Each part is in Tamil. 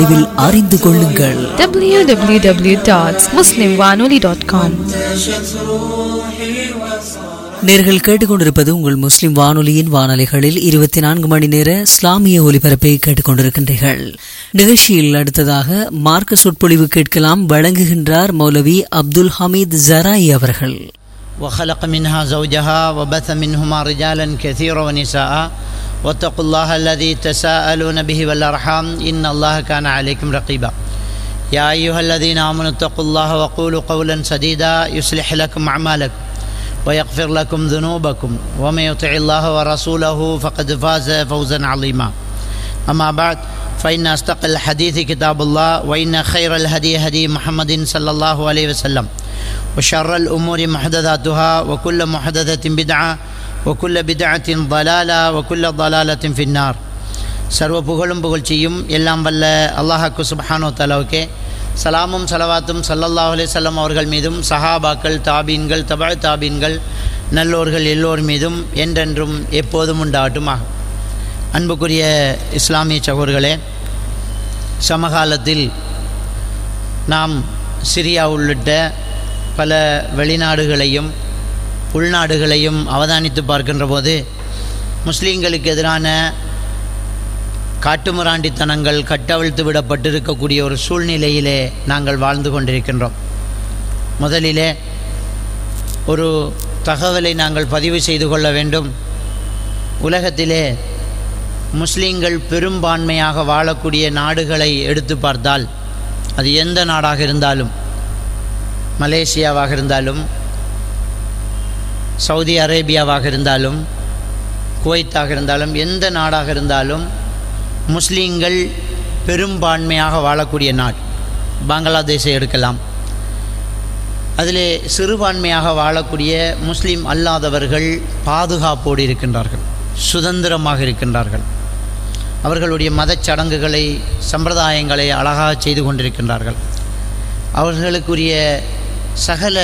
விரைவில் அறிந்து கொள்ளுங்கள் www.muslimwanoli.com நேர்கள் கேட்டுக்கொண்டிருப்பது உங்கள் முஸ்லிம் வானொலியின் வானொலிகளில் இருபத்தி நான்கு மணி நேர இஸ்லாமிய ஒலிபரப்பை கேட்டுக்கொண்டிருக்கின்றீர்கள் நிகழ்ச்சியில் அடுத்ததாக மார்க்க சொற்பொழிவு கேட்கலாம் வழங்குகின்றார் மௌலவி அப்துல் ஹமீத் ஜராய் அவர்கள் وخلق منها زوجها وبث منهما رجالا كثيرا ونساء واتقوا الله الذي تساءلون به والارحام ان الله كان عليكم رقيبا يا ايها الذين امنوا اتقوا الله وقولوا قولا سديدا يصلح لكم اعمالكم ويغفر لكم ذنوبكم ومن يطع الله ورسوله فقد فاز فوزا عظيما اما بعد فان اصدق الحديث كتاب الله وان خير الهدي هدي محمد صلى الله عليه وسلم وشر الأمور محدثاتها وكل محدثة بدعة وكل بدعة ضلالة وكل ضلالة في النار சர்வ புகழும் புகழ்ச்சியும் எல்லாம் வல்ல அல்லாஹாக்கு சுபஹானோ தலாவுக்கே சலாமும் சலவாத்தும் சல்லல்லாஹு அலைஹி வஸல்லம் அவர்கள் மீதும் சஹாபாக்கள் தாபீன்கள் தபா தாபீன்கள் நல்லோர்கள் எல்லோர் மீதும் என்றென்றும் எப்போதும் உண்டாகட்டுமாக அன்புக்குரிய இஸ்லாமிய சகோதர்களே சமகாலத்தில் நாம் சிரியா உள்ளிட்ட பல வெளிநாடுகளையும் உள்நாடுகளையும் அவதானித்து பார்க்கின்ற போது முஸ்லீம்களுக்கு எதிரான காட்டுமிராண்டித்தனங்கள் கட்டவிழ்த்து விடப்பட்டிருக்கக்கூடிய ஒரு சூழ்நிலையிலே நாங்கள் வாழ்ந்து கொண்டிருக்கின்றோம் முதலிலே ஒரு தகவலை நாங்கள் பதிவு செய்து கொள்ள வேண்டும் உலகத்திலே முஸ்லீம்கள் பெரும்பான்மையாக வாழக்கூடிய நாடுகளை எடுத்து பார்த்தால் அது எந்த நாடாக இருந்தாலும் மலேசியாவாக இருந்தாலும் சவுதி அரேபியாவாக இருந்தாலும் குவைத்தாக இருந்தாலும் எந்த நாடாக இருந்தாலும் முஸ்லீம்கள் பெரும்பான்மையாக வாழக்கூடிய நாடு பங்களாதேஷை எடுக்கலாம் அதிலே சிறுபான்மையாக வாழக்கூடிய முஸ்லீம் அல்லாதவர்கள் பாதுகாப்போடு இருக்கின்றார்கள் சுதந்திரமாக இருக்கின்றார்கள் அவர்களுடைய மதச் சடங்குகளை சம்பிரதாயங்களை அழகாக செய்து கொண்டிருக்கின்றார்கள் அவர்களுக்குரிய சகல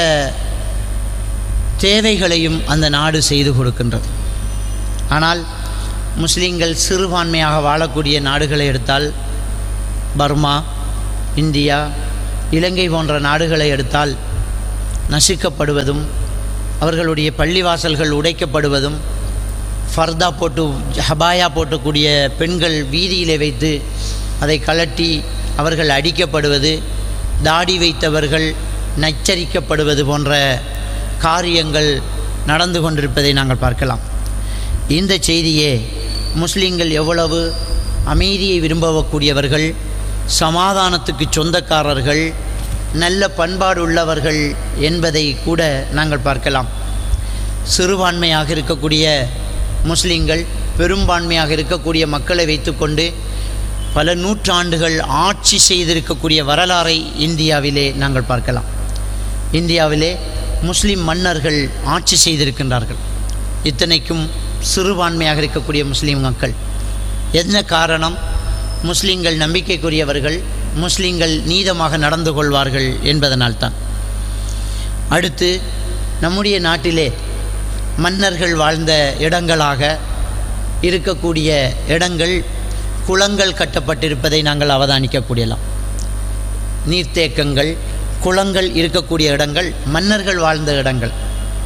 தேவைகளையும் அந்த நாடு செய்து கொடுக்கின்றது ஆனால் முஸ்லீம்கள் சிறுபான்மையாக வாழக்கூடிய நாடுகளை எடுத்தால் பர்மா இந்தியா இலங்கை போன்ற நாடுகளை எடுத்தால் நசுக்கப்படுவதும் அவர்களுடைய பள்ளிவாசல்கள் உடைக்கப்படுவதும் ஃபர்தா போட்டு ஹபாயா போட்டக்கூடிய பெண்கள் வீதியிலே வைத்து அதை கலட்டி அவர்கள் அடிக்கப்படுவது தாடி வைத்தவர்கள் நச்சரிக்கப்படுவது போன்ற காரியங்கள் நடந்து கொண்டிருப்பதை நாங்கள் பார்க்கலாம் இந்த செய்தியே முஸ்லீம்கள் எவ்வளவு அமைதியை விரும்பக்கூடியவர்கள் சமாதானத்துக்கு சொந்தக்காரர்கள் நல்ல பண்பாடு உள்ளவர்கள் என்பதை கூட நாங்கள் பார்க்கலாம் சிறுபான்மையாக இருக்கக்கூடிய முஸ்லீம்கள் பெரும்பான்மையாக இருக்கக்கூடிய மக்களை வைத்துக்கொண்டு பல நூற்றாண்டுகள் ஆட்சி செய்திருக்கக்கூடிய வரலாறை இந்தியாவிலே நாங்கள் பார்க்கலாம் இந்தியாவிலே முஸ்லிம் மன்னர்கள் ஆட்சி செய்திருக்கின்றார்கள் இத்தனைக்கும் சிறுபான்மையாக இருக்கக்கூடிய முஸ்லீம் மக்கள் என்ன காரணம் முஸ்லீம்கள் நம்பிக்கைக்குரியவர்கள் முஸ்லீம்கள் நீதமாக நடந்து கொள்வார்கள் என்பதனால்தான் அடுத்து நம்முடைய நாட்டிலே மன்னர்கள் வாழ்ந்த இடங்களாக இருக்கக்கூடிய இடங்கள் குளங்கள் கட்டப்பட்டிருப்பதை நாங்கள் அவதானிக்கக்கூடியலாம் நீர்த்தேக்கங்கள் குளங்கள் இருக்கக்கூடிய இடங்கள் மன்னர்கள் வாழ்ந்த இடங்கள்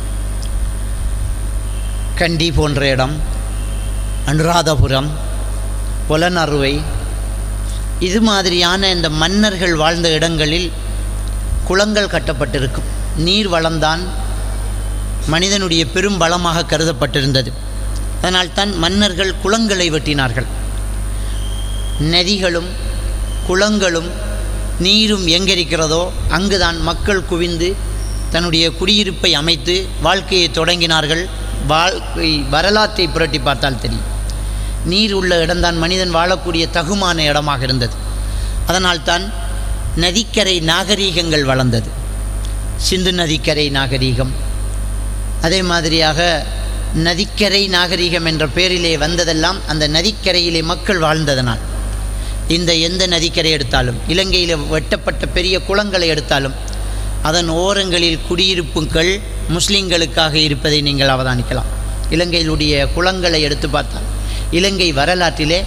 கண்டி போன்ற இடம் அனுராதபுரம் புலனறுவை இது மாதிரியான இந்த மன்னர்கள் வாழ்ந்த இடங்களில் குளங்கள் கட்டப்பட்டிருக்கும் நீர் வளம்தான் மனிதனுடைய பெரும் பலமாக கருதப்பட்டிருந்தது அதனால்தான் மன்னர்கள் குளங்களை வெட்டினார்கள் நதிகளும் குளங்களும் நீரும் எங்கிருக்கிறதோ அங்குதான் மக்கள் குவிந்து தன்னுடைய குடியிருப்பை அமைத்து வாழ்க்கையை தொடங்கினார்கள் வாழ்க்கை வரலாற்றை புரட்டி பார்த்தால் தெரியும் நீர் உள்ள இடம்தான் மனிதன் வாழக்கூடிய தகுமான இடமாக இருந்தது அதனால்தான் நதிக்கரை நாகரீகங்கள் வளர்ந்தது சிந்து நதிக்கரை நாகரீகம் அதே மாதிரியாக நதிக்கரை நாகரீகம் என்ற பெயரிலே வந்ததெல்லாம் அந்த நதிக்கரையிலே மக்கள் வாழ்ந்ததனால் இந்த எந்த நதிக்கரை எடுத்தாலும் இலங்கையில் வெட்டப்பட்ட பெரிய குளங்களை எடுத்தாலும் அதன் ஓரங்களில் குடியிருப்புகள் முஸ்லீம்களுக்காக இருப்பதை நீங்கள் அவதானிக்கலாம் இலங்கையிலுடைய குளங்களை எடுத்து பார்த்தால் இலங்கை வரலாற்றிலே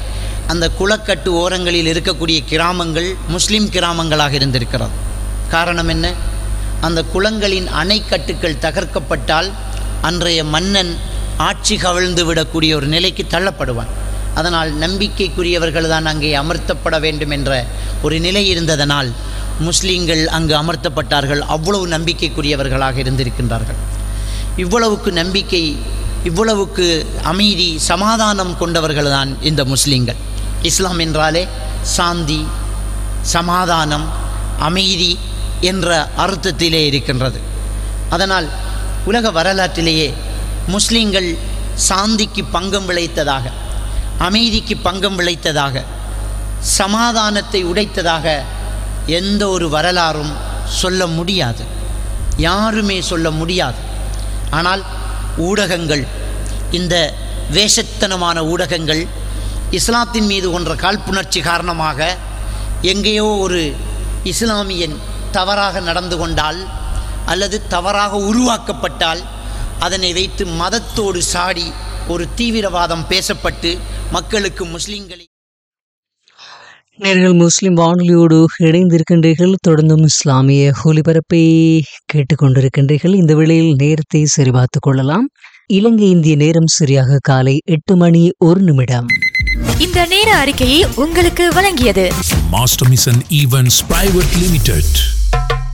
அந்த குளக்கட்டு ஓரங்களில் இருக்கக்கூடிய கிராமங்கள் முஸ்லீம் கிராமங்களாக இருந்திருக்கிறது காரணம் என்ன அந்த குளங்களின் அணைக்கட்டுக்கள் தகர்க்கப்பட்டால் அன்றைய மன்னன் ஆட்சி கவிழ்ந்து விடக்கூடிய ஒரு நிலைக்கு தள்ளப்படுவான் அதனால் நம்பிக்கைக்குரியவர்கள் தான் அங்கே அமர்த்தப்பட வேண்டும் என்ற ஒரு நிலை இருந்ததனால் முஸ்லீம்கள் அங்கு அமர்த்தப்பட்டார்கள் அவ்வளவு நம்பிக்கைக்குரியவர்களாக இருந்திருக்கின்றார்கள் இவ்வளவுக்கு நம்பிக்கை இவ்வளவுக்கு அமைதி சமாதானம் கொண்டவர்கள் தான் இந்த முஸ்லீம்கள் இஸ்லாம் என்றாலே சாந்தி சமாதானம் அமைதி என்ற அர்த்தத்திலே இருக்கின்றது அதனால் உலக வரலாற்றிலேயே முஸ்லீம்கள் சாந்திக்கு பங்கம் விளைத்ததாக அமைதிக்கு பங்கம் விளைத்ததாக சமாதானத்தை உடைத்ததாக எந்த ஒரு வரலாறும் சொல்ல முடியாது யாருமே சொல்ல முடியாது ஆனால் ஊடகங்கள் இந்த வேஷத்தனமான ஊடகங்கள் இஸ்லாத்தின் மீது கொன்ற காழ்ப்புணர்ச்சி காரணமாக எங்கேயோ ஒரு இஸ்லாமியன் தவறாக நடந்து கொண்டால் அல்லது தவறாக உருவாக்கப்பட்டால் அதனை வைத்து மதத்தோடு சாடி ஒரு தீவிரவாதம் பேசப்பட்டு மக்களுக்கு முஸ்லிம்களை நேர்கள் முஸ்லிம் வானொலியோடு இணைந்திருக்கின்றீர்கள் தொடர்ந்தும் இஸ்லாமிய ஒலிபரப்பை கேட்டுக்கொண்டிருக்கின்றீர்கள் இந்த வேளையில் நேரத்தை சரிபார்த்துக் கொள்ளலாம் இலங்கை இந்திய நேரம் சரியாக காலை எட்டு மணி ஒரு நிமிடம் இந்த நேர அறிக்கையை உங்களுக்கு வழங்கியது Master Mission Events Private Limited.